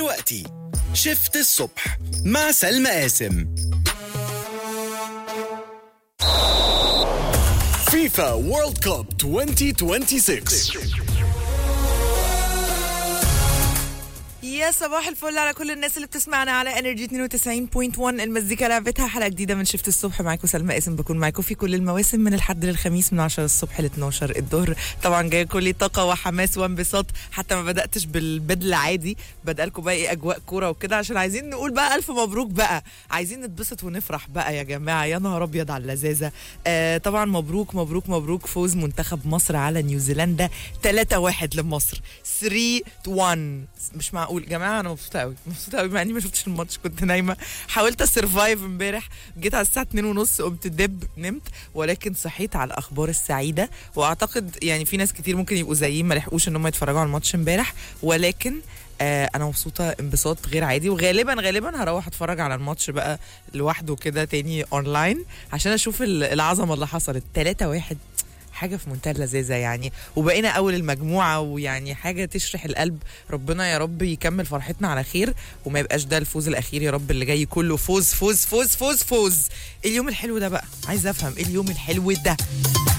دلوقتي شفت الصبح مع سلمى قاسم فيفا وورلد كوب 2026 يا صباح الفل على كل الناس اللي بتسمعنا على انرجي 92.1 المزيكا لعبتها حلقه جديده من شفت الصبح معاكم سلمى قاسم بكون معاكم في كل المواسم من الحد للخميس من 10 الصبح ل 12 الظهر طبعا جاي كلي طاقه وحماس وانبساط حتى ما بداتش بالبدل عادي بدأ لكم بقى ايه اجواء كوره وكده عشان عايزين نقول بقى الف مبروك بقى عايزين نتبسط ونفرح بقى يا جماعه يا نهار ابيض على اللذاذه آه طبعا مبروك مبروك مبروك فوز منتخب مصر على نيوزيلندا 3-1 لمصر 3 1 مش معقول يا جماعه انا مبسوطه قوي مبسوطه قوي مع اني ما شفتش الماتش كنت نايمه حاولت اسرفايف امبارح جيت على الساعه 2 ونص قمت دب نمت ولكن صحيت على الاخبار السعيده واعتقد يعني في ناس كتير ممكن يبقوا زيي ما لحقوش ان هم يتفرجوا على الماتش امبارح ولكن آه انا مبسوطه انبساط غير عادي وغالبا غالبا هروح اتفرج على الماتش بقى لوحده كده تاني اونلاين عشان اشوف ال- العظمه اللي حصلت 3 1 حاجة في منتهى اللذاذة يعني وبقينا أول المجموعة ويعني حاجة تشرح القلب ربنا يا رب يكمل فرحتنا على خير وما يبقاش ده الفوز الأخير يا رب اللي جاي كله فوز فوز فوز فوز فوز إيه اليوم الحلو ده بقى عايز أفهم إيه اليوم الحلو ده